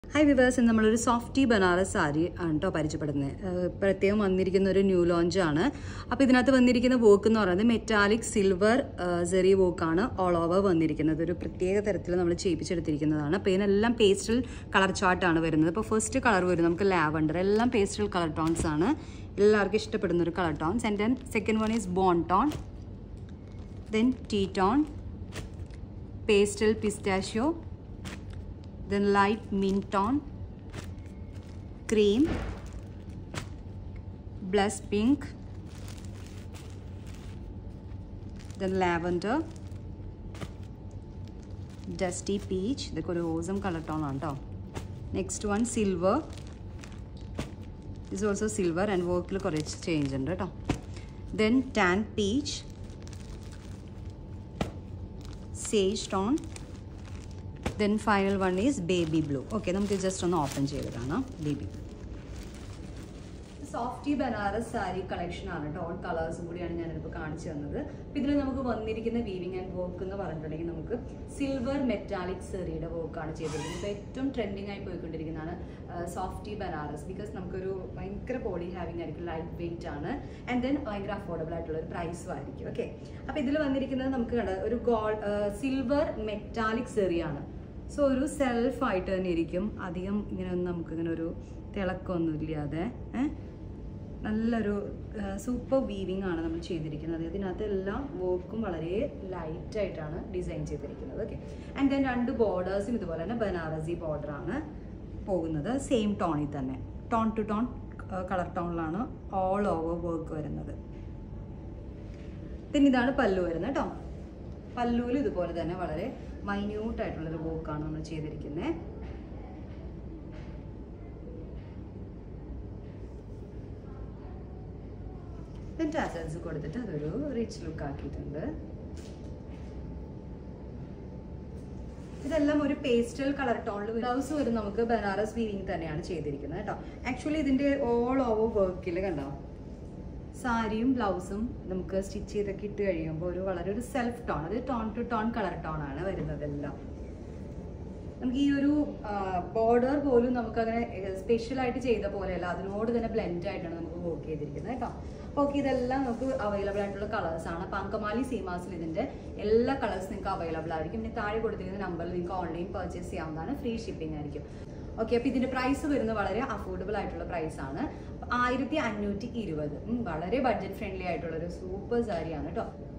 hi viewers ഇന്ന് നമ്മളൊരു softy Banaras sari ആണ് കേട്ടോ പരിചയപ്പെടുന്നത് ഏഹ് പ്രത്യേകം വന്നിരിക്കുന്ന ഒരു ന്യൂ ലോഞ്ച് ആണ് അപ്പോൾ ഇതിനകത്ത് വന്നിരിക്കുന്ന വർക്ക് എന്ന് പറയുന്നത് മെറ്റാലിക് സിൽവർ സെറി വോക്കാണ് ഓൾ ഓവർ വന്നിരിക്കുന്നത് ഒരു പ്രത്യേക തരത്തിൽ നമ്മൾ ചെയ്യിപ്പിച്ചെടുത്തിരിക്കുന്നതാണ് അപ്പോൾ ഇതിനെല്ലാം പേസ്റ്റൽ കളർ ചാർട്ടാണ് വരുന്നത് അപ്പോൾ ഫസ്റ്റ് കളർ വരും നമുക്ക് ലാവണ്ടർ എല്ലാം പേസ്റ്റൽ കളർ ടോൺസ് ആണ് എല്ലാവർക്കും ഇഷ്ടപ്പെടുന്ന ഒരു colour tones and then second one is bone tone then tea tone pastel pistachio then light mint tone cream blush pink then lavender dusty peach ഇതൊക്കെ ഒരു awesome colour tone ആണ് കേട്ടോ next one silver is also silver and വർക്കിൽ കുറച്ച് change ഉണ്ട് കേട്ടോ then tan peach sage tone then final one is baby blue okay നമുക്ക് just ഒന്ന് ഓപ്പൺ ചെയ്ത് കാണാം baby softy Banaras sari collection ആണ് കേട്ടോ ഓൾ കളേഴ്സും കൂടിയാണ് ഞാനിപ്പോൾ കാണിച്ചു തന്നത് അപ്പം ഇതിൽ നമുക്ക് വന്നിരിക്കുന്ന വീവിങ് ആൻഡ് വർക്ക് എന്ന് പറഞ്ഞിട്ടുണ്ടെങ്കിൽ നമുക്ക് സിൽവർ മെറ്റാലിക് സെറിയുടെ വർക്കാണ് ചെയ്തിരിക്കുന്നത് ഇപ്പോൾ ഏറ്റവും ട്രെൻഡിങ് ആയി പോയിക്കൊണ്ടിരിക്കുന്നതാണ് സോഫ്റ്റി ബനാറസ് ബിക്കോസ് നമുക്കൊരു ഭയങ്കര പോളി ഹാവിങ് ആയിരിക്കും ലൈറ്റ് വെയിറ്റ് ആണ് ആൻഡ് ദെൻ ഭയങ്കര അഫോർഡബിൾ ആയിട്ടുള്ള ഒരു പ്രൈസും ആയിരിക്കും ഓക്കെ അപ്പോൾ ഇതിൽ വന്നിരിക്കുന്നത് നമുക്ക് കണ്ട ഒരു ഗോൾഡ് സിൽവർ മെറ്റാലിക് സെറിയാണ് സോ ഒരു സെൽഫ് ആയിട്ട് തന്നെ ഇരിക്കും അധികം ഇങ്ങനെ ഒന്നും നമുക്ക് ഇങ്ങനെ ഒരു തിളക്കമൊന്നും ഇല്ലാതെ നല്ലൊരു സൂപ്പർ വീവിങ് ആണ് നമ്മൾ ചെയ്തിരിക്കുന്നത് ഇതിനകത്ത് എല്ലാം വർക്കും വളരെ ലൈറ്റ് ആയിട്ടാണ് ഡിസൈൻ ചെയ്തിരിക്കുന്നത് ഓക്കെ ആൻഡ് ദെൻ രണ്ട് ബോർഡേഴ്സും ഇതുപോലെ തന്നെ ബനാറസി ബോർഡർ ആണ് പോകുന്നത് സെയിം ടോണിൽ തന്നെ ടോൺ ടു ടോൺ കളർ ടോണിലാണ് ഓൾ ഓവർ വർക്ക് വരുന്നത് പിന്നെ ഇതാണ് പല്ലു വരുന്നത് കേട്ടോ പല്ലുവിൽ ഇതുപോലെ തന്നെ വളരെ മൈന്യൂട്ട് ആയിട്ടുള്ളൊരു വർക്കാണ് നമ്മൾ ചെയ്തിരിക്കുന്നത് ടാസൽസ് കൊടുത്തിട്ട് അതൊരു റിച്ച് ലുക്ക് ആക്കിയിട്ടുണ്ട് ഇതെല്ലാം ഒരു പേസ്റ്റൽ കളർ ടോണിൽ ബ്ലൗസ് വരും നമുക്ക് ബനാറസ് വീവിങ് തന്നെയാണ് ചെയ്തിരിക്കുന്നത് കേട്ടോ ആക്ച്വലി ഇതിന്റെ ഓൾ ഓവർ വർക്കിൽ കണ്ടോ സാരിയും ബ്ലൗസും നമുക്ക് സ്റ്റിച്ച് ചെയ്തൊക്കെ ഇട്ട് കഴിയുമ്പോൾ ഒരു വളരെ ഒരു സെൽഫ് ടോൺ അത് tone to tone colour tone ആണ് വരുന്നതെല്ലാം നമുക്ക് ഈ ഒരു ബോർഡർ പോലും നമുക്ക് അങ്ങനെ സ്പെഷ്യൽ ആയിട്ട് ചെയ്ത പോലെയല്ല അതിനോട് തന്നെ ബ്ലെൻഡ് ആയിട്ടാണ് നമുക്ക് വർക്ക് ചെയ്തിരിക്കുന്നത് കേട്ടോ ഓക്കെ ഇതെല്ലാം നമുക്ക് അവൈലബിൾ ആയിട്ടുള്ള കളേഴ്സ് ആണ് അപ്പോൾ അങ്കമാലി സീമാസിൽ ഇതിന്റെ എല്ലാ കളേഴ്സ് നിങ്ങൾക്ക് അവൈലബിൾ ആയിരിക്കും പിന്നെ താഴെ കൊടുത്തിരിക്കുന്ന നമ്പറിൽ നിങ്ങൾക്ക് ഓൺലൈൻ പർച്ചേസ് ചെയ്യാവുന്നതാണ് ഫ്രീ ഷിപ്പിംഗ് ആയിരിക്കും ഓക്കെ അപ്പോൾ ഇതിന്റെ പ്രൈസ് വരുന്നത് വളരെ അഫോർഡബിൾ ആയിട്ടുള്ള പ്രൈസ് ആണ് ആയിരത്തി അഞ്ഞൂറ്റി ഇരുപത് വളരെ ബഡ്ജറ്റ് ഫ്രണ്ട്ലി ആയിട്ടുള്ള ഒരു സൂപ്പർ സാരിയാണ് കേട്ടോ